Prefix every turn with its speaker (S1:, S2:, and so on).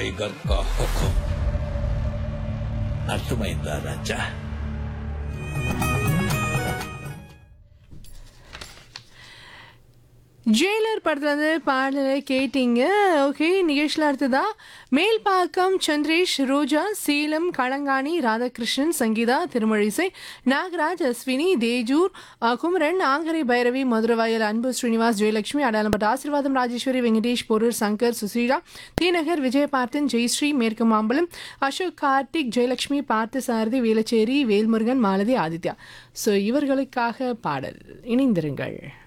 S1: tiger का हुक्म अर्थमैंदा राजा
S2: Jailer படத்துலேருந்து பாடலை கேட்டீங்க ஓகே நிகழ்ச்சியில் அடுத்ததா மேல்பாக்கம் சந்திரேஷ் ரோஜா சீலம் களங்காணி ராதாகிருஷ்ணன் சங்கீதா திருமழிசை நாகராஜ் அஸ்வினி தேஜூர் அஹ், குமரன் ஆங்கரை பைரவி மதுரவாயல் அன்பு ஸ்ரீனிவாஸ் ஜெயலட்சுமி அடையாளப்பட்ட ஆசீர்வாதம் ராஜேஸ்வரி வெங்கடேஷ் பொருள் சங்கர் சுசீலா தீநகர் விஜயபார்த்தன் ஜெயஸ்ரீ மேற்கு மாம்பலம் அசோக் கார்த்திக் ஜெயலட்சுமி பார்த்த சாரதி வேலச்சேரி வேல்முருகன் மாலதி ஆதித்யா ஸோ இவர்களுக்காக பாடல் இணைந்திருங்கள்